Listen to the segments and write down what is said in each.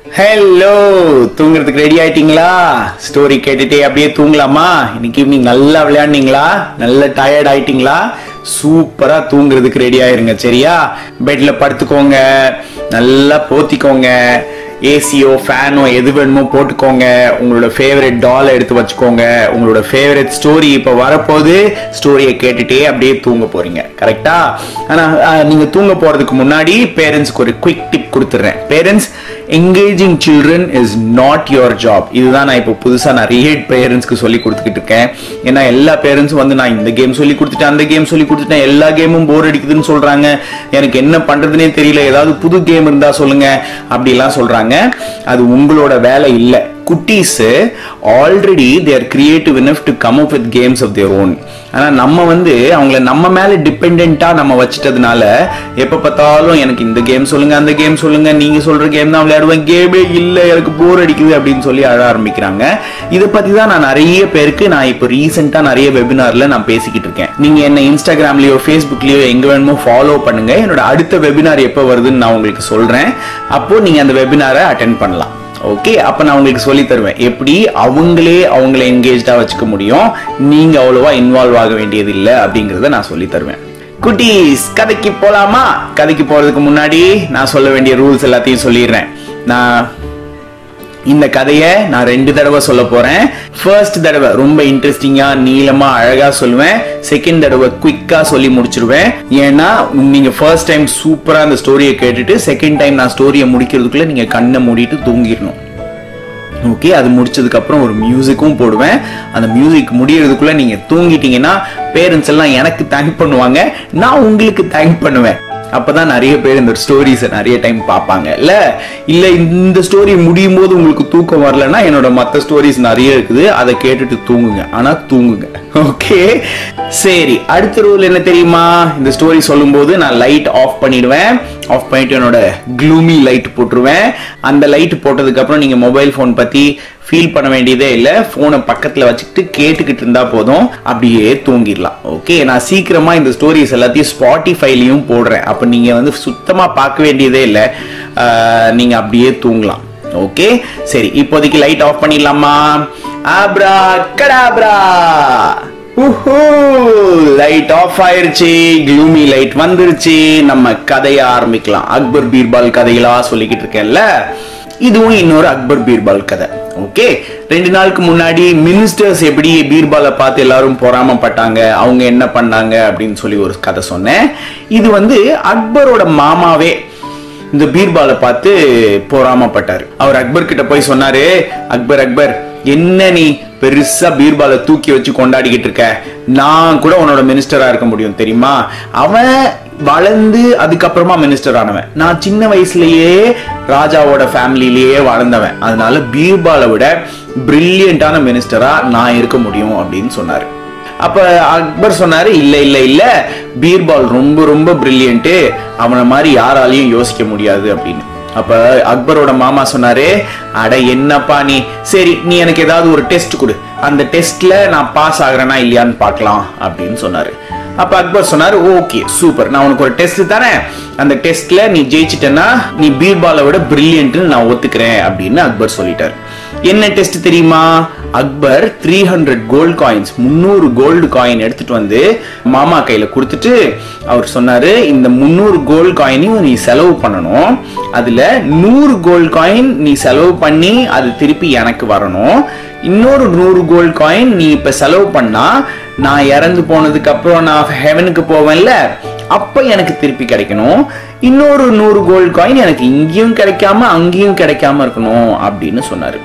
hello தூங்குறதுக்கு ready ஆயிட்டீங்களா story கேட்டுட்டே அப்படியே தூங்கலாமா இன்னைக்கு ஈவினிங் நல்லா விளையாடுனீங்களா நல்ல டயர்ட் ஆயிட்டீங்களா சூப்பரா தூங்குறதுக்கு ரெடி ஆயிருங்க சரியா பெட்ல படுத்துக்கோங்க நல்லா போத்திக்கோங்க ஏசியோ ஃபேனோ எது வேணுமோ போட்டுக்கோங்க உங்களோட ஃபேவரட் டாலை எடுத்து வச்சுக்கோங்க உங்களோட ஃபேவரட் ஸ்டோரி இப்போ வரப்போகுது ஸ்டோரியை கேட்டுட்டே அப்படியே தூங்க போறீங்க கரெக்டா ஆனா அஹ், நீங்க தூங்க போறதுக்கு முன்னாடி பேரண்ட்ஸ்க்கு ஒரு குவிக் டிப் கொடுத்துட்றேன் parents engaging children is not your job இதுதான் நான் இப்போ புதுசா நிறைய பேரண்ட்ஸ்க்கு சொல்லி கொடுத்துக்கிட்டு இருக்கேன் ஏன்னா எல்லா பேரண்ட்ஸும் வந்து நான் இந்த கேம் சொல்லி கொடுத்துட்டேன் அந்த கேம் சொல்லி கொடுத்துட்டேன் எல்லா கேமும் போர் அடிக்குதுன்னு சொல்றாங்க எனக்கு என்ன பண்றதுனே தெரியல ஏதாவது புது கேம் இருந்தா சொல்லுங்க அப்படிலாம் சொல்றாங்க அது உங்களோட வேலை இல்லை குட்டீஸ் already their creative enough to come up with games of their own ஆனா நம்ம வந்து அவங்கள நம்ம மேல டிபெண்டா நம்ம வச்சிட்டதுனால எப்ப பார்த்தாலும் எனக்கு இந்த கேம் சொல்லுங்க அந்த கேம் சொல்லுங்க நீங்க சொல்ற கேம் தான் விளையாடுவேன் கேமே இல்ல எனக்கு போர் அடிக்குது அப்படின்னு சொல்லி அழ ஆரம்பிக்கிறாங்க இதை பத்தி தான் நான் நிறைய பேருக்கு நான் இப்போ ரீசெண்டா நிறைய வெபினார்ல நான் பேசிக்கிட்டு இருக்கேன் நீங்க என்ன இன்ஸ்டாகிராம்லயோ ஃபேஸ்புக்லயோ எங்க வேணுமோ ஃபாலோ பண்ணுங்க என்னோட அடுத்த வெபினார் எப்போ வருதுன்னு நான் உங்களுக்கு சொல்றேன் அப்போ நீங்க அந்த வெபினாரை அட்டென்ட் பண்ணலாம் ஓகே அப்ப நான் உங்களுக்கு சொல்லி தருவேன் எப்படி அவங்களே அவங்கள என்கேஜ்டா வச்சுக்க முடியும் நீங்க அவ்வளவா இன்வால்வ் ஆக வேண்டியது இல்லை அப்படிங்கறத நான் சொல்லி தருவேன் குட்டீஸ் கதைக்கு போலாமா கதைக்கு போறதுக்கு முன்னாடி நான் சொல்ல வேண்டிய ரூல்ஸ் எல்லாத்தையும் சொல்லிடுறேன் நான் இந்த கதையை நான் ரெண்டு தடவை சொல்ல போறேன் ஃபர்ஸ்ட் தடவை ரொம்ப இன்ட்ரெஸ்டிங்கா நீளமா அழகா சொல்லுவேன் செகண்ட் தடவை குயிக்கா சொல்லி முடிச்சிருவேன் ஏன்னா நீங்க ஃபர்ஸ்ட் டைம் சூப்பரா அந்த ஸ்டோரியை கேட்டுட்டு செகண்ட் டைம் நான் ஸ்டோரியை முடிக்கிறதுக்குள்ள நீங்க கண்ணை மூடிட்டு தூங்கிடணும் ஓகே அது முடிச்சதுக்கு அப்புறம் ஒரு மியூசிக்கும் போடுவேன் அந்த மியூசிக் முடியறதுக்குள்ள நீங்க தூங்கிட்டீங்கன்னா பேரண்ட்ஸ் எல்லாம் எனக்கு தேங்க் பண்ணுவாங்க நான் உங்களுக்கு தேங்க் பண்ணுவேன் அப்பதான் நிறைய பேர் இந்த ஸ்டோரிஸை நிறைய டைம் பார்ப்பாங்க இல்ல இல்ல இந்த ஸ்டோரி முடியும் போது உங்களுக்கு தூக்கம் வரலன்னா என்னோட மற்ற ஸ்டோரிஸ் நிறைய இருக்குது அதை கேட்டுட்டு தூங்குங்க ஆனா தூங்குங்க ஓகே சரி அடுத்த ரூல் என்ன தெரியுமா இந்த ஸ்டோரி சொல்லும்போது நான் லைட் ஆஃப் பண்ணிடுவேன் ஆஃப் பண்ணிட்டு என்னோட க்ளூமி லைட் போட்டுருவேன் அந்த லைட் போட்டதுக்கு அப்புறம் நீங்க மொபைல் ஃபோன் பத்தி ஃபீல் பண்ண வேண்டியதே இல்லை ஃபோனை பக்கத்துல வச்சுக்கிட்டு கேட்டுக்கிட்டு இருந்தா போதும் அப்படியே தூங்கிடலாம் ஓகே நான் சீக்கிரமா இந்த ஸ்டோரிஸ் எல்லாத்தையும் ஸ்பாட்டிஃபைலையும் போடுறேன் அப்ப நீங்க வந்து சுத்தமா பார்க்க வேண்டியதே இல்லை ஆஹ், நீங்க அப்படியே தூங்கலாம் ஓகே சரி இப்போதைக்கு லைட் ஆஃப் பண்ணிடலாமா ஆப்ரா கடாப்ரா லைட் ஆஃப் ஆயிருச்சு க்ளூமி லைட் வந்துருச்சு நம்ம கதைய ஆரம்பிக்கலாம் அக்பர் பீர்பால் கதைகளா சொல்லிக்கிட்டு இருக்கேன்ல இதுவும் இன்னொரு அக்பர் பீர்பால் கதை ஓகே ரெண்டு நாளுக்கு முன்னாடி மினிஸ்டர்ஸ் எப்படி பீர்பாலை பார்த்து எல்லாரும் பொறாமப்பட்டாங்க அவங்க என்ன பண்ணாங்க அப்படின்னு சொல்லி ஒரு கதை சொன்னேன் இது வந்து அக்பரோட மாமாவே இந்த பீர்பாலை பார்த்து பொறாமப்பட்டாரு அவர் அக்பர் கிட்ட போய் சொன்னாரு அக்பர் அக்பர் என்ன நீ பெருசா பீர்பாலை தூக்கி வச்சு கொண்டாடிக்கிட்டு இருக்க நான் கூட உன்னோட மினிஸ்டரா இருக்க முடியும் தெரியுமா அவன் வளர்ந்து அதுக்கப்புறமா மினிஸ்டர் ஆனவன் நான் சின்ன வயசுலயே ராஜாவோட ஃபேமிலிலேயே வளர்ந்தவன் அதனால பீர்பாலை விட பிரில்லியண்டான மினிஸ்டரா நான் இருக்க முடியும் அப்படின்னு சொன்னாரு அப்ப அக்பர் சொன்னாரு இல்ல இல்ல இல்ல பீர்பால் ரொம்ப ரொம்ப பிரில்லியன்ட் அவனை மாதிரி யாராலையும் யோசிக்க முடியாது அப்படின்னு அப்ப அக்பரோட மாமா சொன்னாரு அட என்னப்பா நீ சரி நீ எனக்கு ஏதாவது ஒரு டெஸ்ட் கொடு அந்த டெஸ்ட்ல நான் பாஸ் ஆகுறேனா இல்லையான்னு பார்க்கலாம் அப்படின்னு சொன்னாரு அப்ப அக்பர் சொன்னாரு ஓகே சூப்பர் நான் உனக்கு ஒரு டெஸ்ட் தரேன் அந்த டெஸ்ட்ல நீ ஜெயிச்சிட்டேன்னா நீ பீர்பாலை விட பிரில்லியன்ட்னு நான் ஒத்துக்கிறேன் அப்படின்னு அக்பர் சொல்லிட்டாரு என்ன டெஸ்ட் தெரியுமா Akbar three hundred gold coins முந்நூறு கோல்டு காயின் எடுத்துட்டு வந்து மாமா கையில கொடுத்துட்டு அவர் சொன்னாரு இந்த முந்நூறு கோல்டு காயினையும் நீ செலவு பண்ணணும் அதுல நூறு கோல்டு காயின் நீ செலவு பண்ணி அது திருப்பி எனக்கு வரணும் இன்னொரு நூறு கோல்டு காயின் நீ இப்ப செலவு பண்ணா நான் இறந்து போனதுக்கு அப்புறம் நான் ஹெவனுக்கு போவேன்ல அப்ப எனக்கு திருப்பி கிடைக்கணும் இன்னொரு நூறு கோல்டு காயின் எனக்கு இங்கேயும் கிடைக்காம அங்கேயும் கிடைக்காம இருக்கணும் அப்படின்னு சொன்னாரு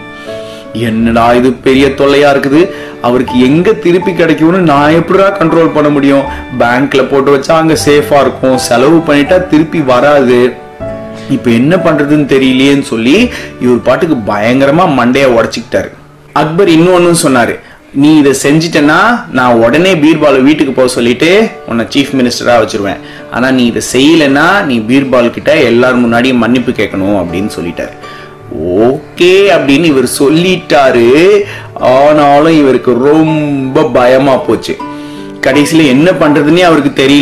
என்னடா இது பெரிய தொல்லையா இருக்குது அவருக்கு எங்க திருப்பி கிடைக்கும்னு நான் எப்படிடா கண்ட்ரோல் பண்ண முடியும் பேங்க்ல போட்டு வச்சா அங்க சேஃபா இருக்கும் செலவு பண்ணிட்டா திருப்பி வராது இப்ப என்ன பண்றதுன்னு தெரியலையேன்னு சொல்லி இவர் பாட்டுக்கு பயங்கரமா மண்டைய உடைச்சுக்கிட்டாரு அக்பர் இன்னொன்னு சொன்னாரு நீ இதை செஞ்சிட்டனா நான் உடனே பீர்பாலை வீட்டுக்கு போக சொல்லிட்டு உன்னை சீஃப் மினிஸ்டரா வச்சிருவேன் ஆனா நீ இதை செய்யலைன்னா நீ பீர்பால் கிட்ட எல்லார் முன்னாடியும் மன்னிப்பு கேட்கணும் அப்படின்னு சொல்லிட்டாரு ஓகே அப்படின்னு இவர் சொல்லிட்டாரு ஆனாலும் இவருக்கு ரொம்ப பயமா போச்சு கடைசியில என்ன பண்றதுன்னே அவருக்கு தெரியல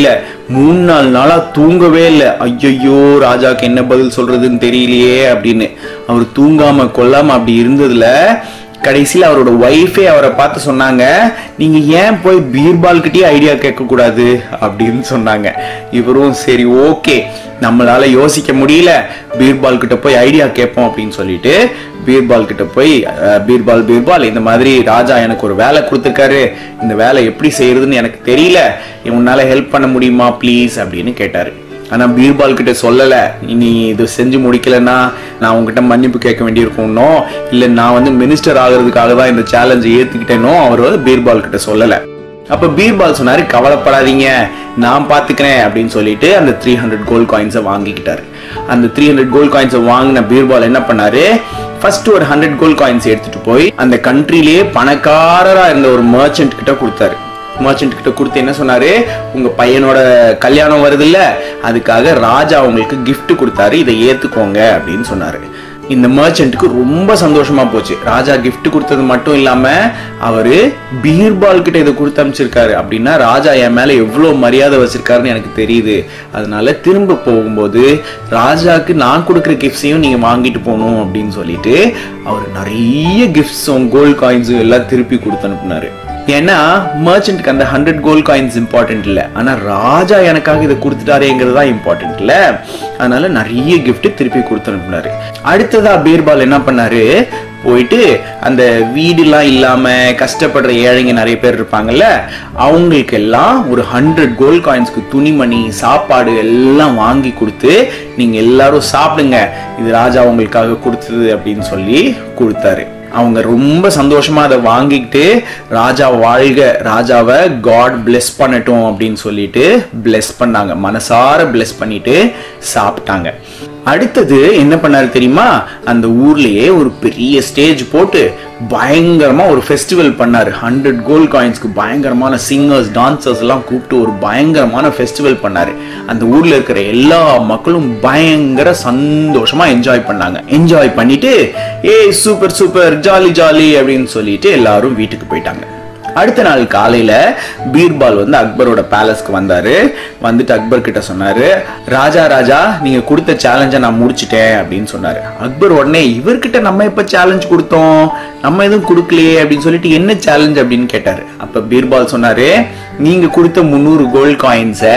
மூணு நாலு நாளா தூங்கவே இல்லை ஐயையோ ராஜாக்கு என்ன பதில் சொல்றதுன்னு தெரியலையே அப்படின்னு அவர் தூங்காம கொல்லாம அப்படி இருந்ததுல கடைசியில் அவரோட ஒய்ஃபே அவரை பார்த்து சொன்னாங்க நீங்க ஏன் போய் பீர்பால் கிட்டயே ஐடியா கேட்க கூடாது அப்படின்னு சொன்னாங்க இவரும் சரி ஓகே நம்மளால யோசிக்க முடியல பீர்பால் கிட்ட போய் ஐடியா கேட்போம் அப்படின்னு சொல்லிட்டு பீர்பால் கிட்ட போய் அஹ், பீர்பால் பீர்பால் இந்த மாதிரி ராஜா எனக்கு ஒரு வேலை கொடுத்துருக்காரு இந்த வேலை எப்படி செய்யறதுன்னு எனக்கு தெரியல உன்னால ஹெல்ப் பண்ண முடியுமா ப்ளீஸ் அப்படின்னு கேட்டாரு ஆனா பீர்பால் கிட்ட சொல்லல நீ இது செஞ்சு முடிக்கலன்னா நான் உங்ககிட்ட மன்னிப்பு கேட்க வேண்டியிருக்கும்னோ இல்ல நான் வந்து மினிஸ்டர் ஆகுறதுக்காக தான் இந்த சேலஞ்சை ஏத்துக்கிட்டேனோ அவர் வந்து பீர்பால் கிட்ட சொல்லல அப்ப பீர்பால் சொன்னாரு கவலைப்படாதீங்க நான் பாத்துக்கிறேன் அப்படின்னு சொல்லிட்டு அந்த த்ரீ ஹண்ட்ரட் கோல்ட் காயின்ஸை வாங்கிக்கிட்டாரு அந்த த்ரீ ஹண்ட்ரட் கோல்ட் காயின்ஸை வாங்கின பீர்பால் என்ன பண்ணாரு ஃபர்ஸ்ட் ஒரு ஹண்ட்ரட் கோல்ட் காயின்ஸ் எடுத்துட்டு போய் அந்த கண்ட்ரிலேயே பணக்காரரா இருந்த ஒரு மர்ச்சன்ட் கிட்ட கொடுத்தாரு மர்ச்சன்ட் கிட்ட கொடுத்து என்ன சொன்னாரு உங்க பையனோட கல்யாணம் வருது இல்ல அதுக்காக ராஜா உங்களுக்கு gift கொடுத்தாரு இதை ஏத்துக்கோங்க அப்படின்னு சொன்னாரு இந்த மர்ச்சன்ட்டுக்கு ரொம்ப சந்தோஷமா போச்சு ராஜா gift கொடுத்தது மட்டும் இல்லாம அவரு பீர்பால் கிட்ட இதை கொடுத்து அனுப்பிச்சிருக்காரு அப்படின்னா ராஜா என் மேல எவ்வளவு மரியாதை வச்சிருக்காருன்னு எனக்கு தெரியுது அதனால திரும்ப போகும்போது ராஜாக்கு நான் கொடுக்குற கிஃப்ட்ஸையும் நீங்க வாங்கிட்டு போகணும் அப்படின்னு சொல்லிட்டு அவர் நிறைய கிஃப்ட்ஸும் கோல்ட் காயின்ஸும் எல்லாம் திருப்பி கொடுத்து அனுப்புனாரு ஏன்னா மர்ச்சன்ட்க்கு அந்த ஹண்ட்ரட் கோல்ட் காயின்ஸ் இம்பார்ட்டன்ட் இல்லை ஆனா ராஜா எனக்காக இதை கொடுத்துட்டாரேங்கிறது தான் இம்பார்ட்டன்ட் இல்ல அதனால நிறைய gift திருப்பி கொடுத்து அனுப்புனாரு அடுத்ததா பீர்பால் என்ன பண்ணாரு போயிட்டு அந்த வீடுலாம் இல்லாம கஷ்டப்படுற ஏழைங்க நிறைய பேர் இருப்பாங்கல்ல அவங்களுக்கு எல்லாம் ஒரு ஹண்ட்ரட் கோல்ட் காயின்ஸ்க்கு துணிமணி சாப்பாடு எல்லாம் வாங்கி கொடுத்து நீங்க எல்லாரும் சாப்பிடுங்க இது ராஜா உங்களுக்காக கொடுத்தது அப்படின்னு சொல்லி கொடுத்தாரு அவங்க ரொம்ப சந்தோஷமா அதை வாங்கிக்கிட்டு ராஜா வாழ்க ராஜாவை காட் பிளெஸ் பண்ணட்டும் அப்படின்னு சொல்லிட்டு பிளெஸ் பண்ணாங்க மனசார பிளெஸ் பண்ணிட்டு சாப்பிட்டாங்க அடுத்தது என்ன பண்ணாரு தெரியுமா அந்த ஊர்லயே ஒரு பெரிய ஸ்டேஜ் போட்டு பயங்கரமா ஒரு ஃபெஸ்டிவல் பண்ணாரு ஹண்ட்ரட் கோல்ட் காயின்ஸ்க்கு பயங்கரமான சிங்கர்ஸ் டான்சர்ஸ் எல்லாம் கூப்பிட்டு ஒரு பயங்கரமான ஃபெஸ்டிவல் பண்ணாரு அந்த ஊர்ல இருக்கிற எல்லா மக்களும் பயங்கர சந்தோஷமா என்ஜாய் பண்ணாங்க என்ஜாய் பண்ணிட்டு ஏய் சூப்பர் சூப்பர் ஜாலி ஜாலி அப்படின்னு சொல்லிட்டு எல்லாரும் வீட்டுக்கு போயிட்டாங்க அடுத்த நாள் காலையில பீர்பால் வந்து அக்பரோட பேலஸ்க்கு வந்தாரு வந்துட்டு அக்பர் கிட்ட சொன்னாரு ராஜா ராஜா நீங்க கொடுத்த சேலஞ்சை நான் முடிச்சிட்டேன் அப்படின்னு சொன்னாரு அக்பர் உடனே இவர்கிட்ட நம்ம எப்ப சேலஞ்ச் கொடுத்தோம் நம்ம எதுவும் கொடுக்கலையே அப்படின்னு சொல்லிட்டு என்ன சேலஞ்ச் அப்படின்னு கேட்டாரு அப்ப பீர்பால் சொன்னாரு நீங்க கொடுத்த முந்நூறு கோல்ட் காயின்ஸை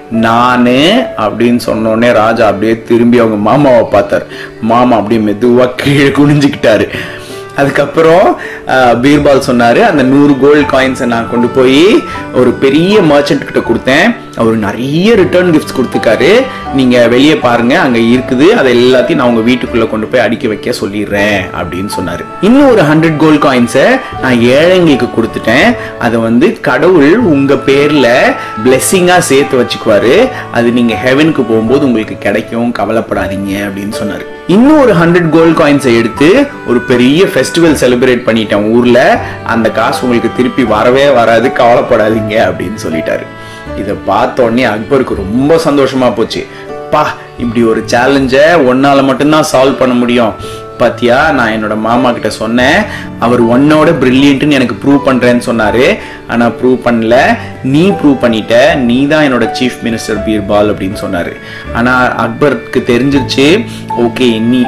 நானு அப்படின்னு சொன்னோடனே ராஜா அப்படியே திரும்பி அவங்க மாமாவை பார்த்தாரு மாமா அப்படியே மெதுவா கீழே குனிஞ்சுக்கிட்டாரு அதுக்கப்புறம் அஹ், பீர்பால் சொன்னாரு அந்த நூறு கோல்ட் காயின்ஸை நான் கொண்டு போய் ஒரு பெரிய மர்ச்சன்ட் கிட்ட கொடுத்தேன் அவர் நிறைய ரிட்டர்ன் கிஃப்ட்ஸ் கொடுத்துருக்காரு நீங்க வெளியே பாருங்க அங்க இருக்குது அதை எல்லாத்தையும் நான் உங்க வீட்டுக்குள்ள கொண்டு போய் அடிக்க வைக்க சொல்லிடுறேன் அப்படின்னு சொன்னாரு இன்னும் ஒரு ஹண்ட்ரட் கோல்ட் காயின்ஸை நான் ஏழைங்களுக்கு கொடுத்துட்டேன் அதை வந்து கடவுள் உங்க பேர்ல பிளெஸ்ஸிங்கா சேர்த்து வச்சுக்குவாரு அது நீங்க ஹெவனுக்கு போகும்போது உங்களுக்கு கிடைக்கும் கவலைப்படாதீங்க அப்படின்னு சொன்னாரு இன்னும் ஒரு ஹண்ட்ரட் கோல்ட் காயின்ஸை எடுத்து ஒரு பெரிய ஃபெஸ்டிவல் செலிப்ரேட் பண்ணிட்டேன் ஊர்ல அந்த காசு உங்களுக்கு திருப்பி வரவே வராது கவலைப்படாதீங்க அப்படின்னு சொல்லிட்டாரு இதை பார்த்த உடனே அக்பருக்கு ரொம்ப சந்தோஷமா போச்சு பா இப்படி ஒரு சேலஞ்சை ஒன்னால மட்டும்தான் சால்வ் பண்ண முடியும் பாத்தியா நான் என்னோட மாமா கிட்ட சொன்னேன் அவர் ஒன்னோட பிரில்லியன்ட்னு எனக்கு ப்ரூவ் பண்றேன்னு சொன்னாரு ஆனா ப்ரூவ் பண்ணல நீ ப்ரூவ் பண்ணிட்ட நீ தான் என்னோட சீஃப் மினிஸ்டர் பீர்பால் அப்படின்னு சொன்னாரு ஆனா அக்பருக்கு தெரிஞ்சிருச்சு ஓகே நீ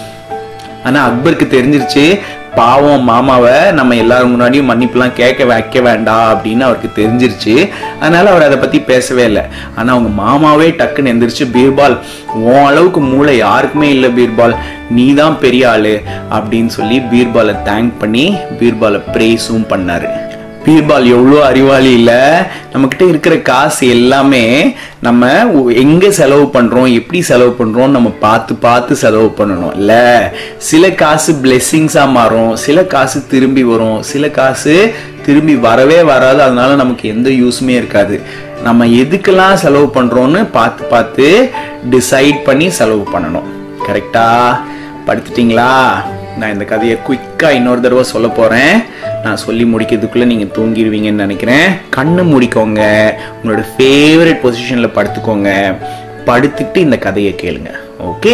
ஆனா அக்பருக்கு தெரிஞ்சிருச்சு பாவம் மாமாவை நம்ம எல்லாரும் முன்னாடியும் மன்னிப்புலாம் கேட்க வைக்க வேண்டாம் அப்படின்னு அவருக்கு தெரிஞ்சிருச்சு அதனால அவர் அதை பத்தி பேசவே இல்லை ஆனா அவங்க மாமாவே டக்குன்னு எந்திரிச்சு பீர்பால் உன் அளவுக்கு மூளை யாருக்குமே இல்லை பீர்பால் நீ தான் பெரிய ஆளு அப்படின்னு சொல்லி பீர்பாலை தேங்க் பண்ணி பீர்பாலை பிரேஸும் பண்ணாரு பீர்பால் எவ்வளோ அறிவாளி இல்லை நம்மக்கிட்ட இருக்கிற காசு எல்லாமே நம்ம ஒ- எங்க செலவு பண்றோம் எப்படி செலவு பண்றோம் நம்ம பார்த்து பார்த்து செலவு பண்ணணும் இல்ல சில காசு பிளெஸ்ஸிங்ஸா மாறும் சில காசு திரும்பி வரும் சில காசு திரும்பி வரவே வராது அதனால நமக்கு எந்த யூஸுமே இருக்காது நம்ம எதுக்கெல்லாம் செலவு பண்றோம்னு பார்த்து பார்த்து டிசைட் பண்ணி செலவு பண்ணணும் கரெக்டா படுத்துட்டீங்களா நான் இந்த கதையை குயிக்கா இன்னொரு தடவை சொல்ல போறேன் நான் சொல்லி முடிக்கிறதுக்குள்ள நீங்க தூங்கிடுவீங்கன்னு நினைக்கிறேன் கண்ணு மூடிக்கோங்க உங்களோட ஃபேவரட் பொசிஷன்ல படுத்துக்கோங்க படுத்துட்டு இந்த கதையை கேளுங்க ஓகே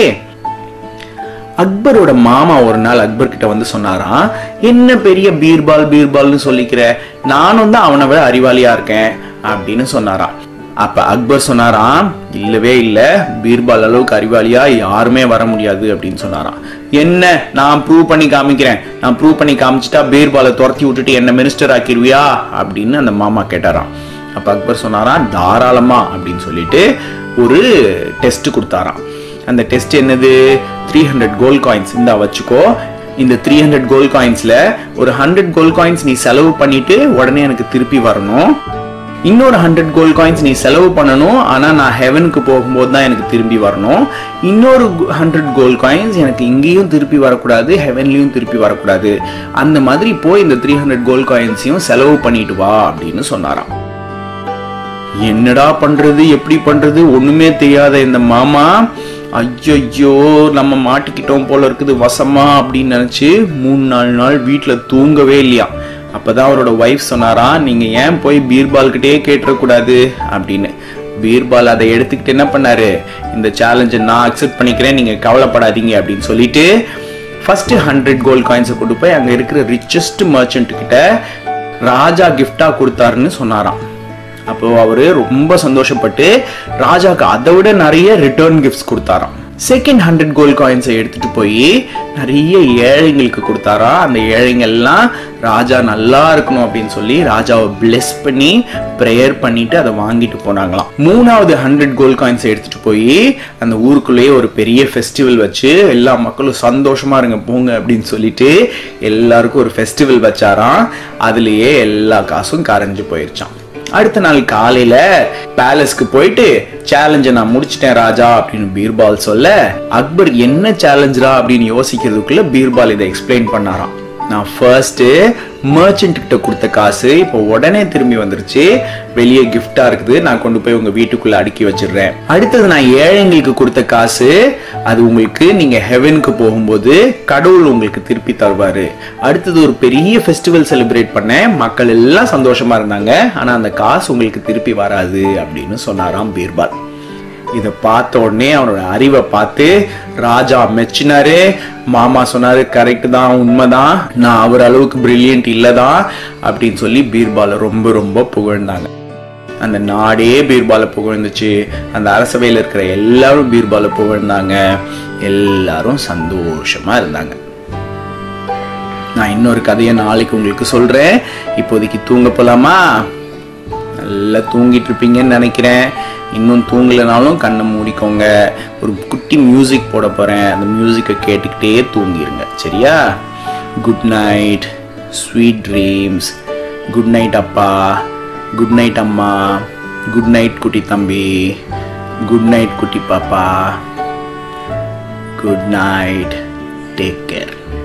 அக்பரோட மாமா ஒரு நாள் அக்பர் கிட்ட வந்து சொன்னாராம் என்ன பெரிய பீர்பால் பீர்பால்னு சொல்லிக்கிற நானும் தான் அவனை விட அறிவாளியா இருக்கேன் அப்படின்னு சொன்னாராம் அப்ப அக்பர் சொன்னாராம் இல்லவே இல்ல பீர்பால் அளவுக்கு அறிவாளியா யாருமே வர முடியாது அப்படின்னு சொன்னாராம் என்ன நான் ப்ரூவ் பண்ணி காமிக்கிறேன் நான் ப்ரூவ் பண்ணி காமிச்சிட்டா பீர்பாலை துரத்தி விட்டுட்டு என்ன மினிஸ்டர் ஆக்கிடுவியா அப்படின்னு அந்த மாமா கேட்டாராம் அப்ப அக்பர் சொன்னாராம் தாராளமா அப்படின்னு சொல்லிட்டு ஒரு டெஸ்ட் கொடுத்தாராம் அந்த டெஸ்ட் என்னது த்ரீ ஹண்ட்ரட் கோல்ட் காயின்ஸ் இந்தா வச்சுக்கோ இந்த த்ரீ ஹண்ட்ரட் கோல்ட் காயின்ஸ்ல ஒரு ஹண்ட்ரட் கோல்ட் காயின்ஸ் நீ செலவு பண்ணிட்டு உடனே எனக்கு திருப்பி வரணும் இன்னொரு ஹண்ட்ரட் கோல்ட் காயின்ஸ் நீ செலவு பண்ணணும் ஆனா நான் ஹெவனுக்கு போகும்போது தான் எனக்கு திரும்பி வரணும் இன்னொரு ஹண்ட்ரட் கோல்ட் காயின்ஸ் எனக்கு இங்கேயும் திருப்பி வரக்கூடாது ஹெவன்லயும் திருப்பி வரக்கூடாது அந்த மாதிரி போய் இந்த த்ரீ ஹண்ட்ரட் கோல்ட் காயின்ஸையும் செலவு பண்ணிட்டு வா அப்படின்னு சொன்னாராம் என்னடா பண்றது எப்படி பண்றது ஒண்ணுமே தெரியாத இந்த மாமா ஐயோ நம்ம மாட்டிக்கிட்டோம் போல இருக்குது வசமா அப்படின்னு நினைச்சு மூணு நாலு நாள் வீட்டுல தூங்கவே இல்லையா அப்பதான் அவரோட ஒய்ஃப் சொன்னாரா நீங்க ஏன் போய் பீர்பால் கிட்டே கேட்டுறக்கூடாது அப்படின்னு பீர்பால் அதை எடுத்துக்கிட்டு என்ன பண்ணாரு இந்த சேலஞ்சை நான் அக்செப்ட் பண்ணிக்கிறேன் நீங்க கவலைப்படாதீங்க அப்படின்னு சொல்லிட்டு ஃபர்ஸ்ட் ஹண்ட்ரட் கோல்ட் காயின்ஸை கொண்டு போய் அங்க இருக்கிற ரிச்சஸ்ட் மர்ச்சன்ட் கிட்ட ராஜா கிஃப்டா கொடுத்தாருன்னு சொன்னாராம் அப்போ அவரு ரொம்ப சந்தோஷப்பட்டு ராஜாக்கு அதை விட நிறைய ரிட்டர்ன் கிஃப்ட்ஸ் கொடுத்தாராம் செகண்ட் ஹண்ட்ரட் கோல்ட் காயின்ஸை எடுத்துட்டு போய் நிறைய ஏழைங்களுக்கு கொடுத்தாரா அந்த ஏழைங்கள்லாம் ராஜா நல்லா இருக்கணும் அப்படின்னு சொல்லி ராஜாவை பிளெஸ் பண்ணி ப்ரேயர் பண்ணிட்டு அதை வாங்கிட்டு போனாங்களாம் மூணாவது ஹண்ட்ரட் கோல்ட் காயின்ஸை எடுத்துட்டு போய் அந்த ஊருக்குள்ளேயே ஒரு பெரிய ஃபெஸ்டிவல் வச்சு எல்லா மக்களும் சந்தோஷமா இருங்க போங்க அப்படின்னு சொல்லிட்டு எல்லாருக்கும் ஒரு ஃபெஸ்டிவல் வச்சாராம் அதுலயே எல்லா காசும் கரைஞ்சு போயிருச்சான் அடுத்த நாள் காலையில பேலஸ்க்கு போயிட்டு சேலஞ்சை நான் முடிச்சிட்டேன் ராஜா அப்படின்னு பீர்பால் சொல்ல அக்பர் என்ன சேலஞ்சரா அப்படின்னு யோசிக்கிறதுக்குள்ள பீர்பால் இதை எக்ஸ்பிளைன் பண்ணாராம் நான் ஃபர்ஸ்ட் மர்ச்சன்ட் கிட்ட கொடுத்த காசு இப்போ உடனே திரும்பி வந்துருச்சு வெளியே கிஃப்டா இருக்குது நான் கொண்டு போய் உங்க வீட்டுக்குள்ள அடுக்கி வச்சிடுறேன் அடுத்தது நான் ஏழைங்களுக்கு கொடுத்த காசு அது உங்களுக்கு நீங்க ஹெவனுக்கு போகும்போது கடவுள் உங்களுக்கு திருப்பி தருவாரு அடுத்தது ஒரு பெரிய ஃபெஸ்டிவல் செலிப்ரேட் பண்ணேன் மக்கள் எல்லாம் சந்தோஷமா இருந்தாங்க ஆனா அந்த காசு உங்களுக்கு திருப்பி வராது அப்படின்னு சொன்னாராம் பீர்பால் இதை பார்த்த உடனே அவனோட அறிவை பார்த்து ராஜா மெச்சினாரு மாமா சொன்னாரு கரெக்ட் தான் உண்மைதான் நான் அவர் அளவுக்கு பிரில்லியன்ட் இல்லதான் அப்படின்னு சொல்லி பீர்பாலை ரொம்ப ரொம்ப புகழ்ந்தாங்க அந்த நாடே பீர்பாலை புகழ்ந்துச்சு அந்த அரசவையில் இருக்கிற எல்லாரும் பீர்பாலை புகழ்ந்தாங்க எல்லாரும் சந்தோஷமா இருந்தாங்க நான் இன்னொரு கதையை நாளைக்கு உங்களுக்கு சொல்றேன் இப்போதைக்கு தூங்க போலாமா நல்லா தூங்கிட்டு இருப்பீங்கன்னு நினைக்கிறேன் இன்னும் தூங்கலைனாலும் கண்ணை மூடிக்கோங்க ஒரு குட்டி மியூசிக் போட போகிறேன் அந்த மியூசிக்கை கேட்டுக்கிட்டே தூங்கிருங்க சரியா good night sweet dreams good night அப்பா குட் நைட் அம்மா குட் நைட் குட்டி தம்பி குட் நைட் குட்டி பாப்பா குட் நைட் டேக் கேர்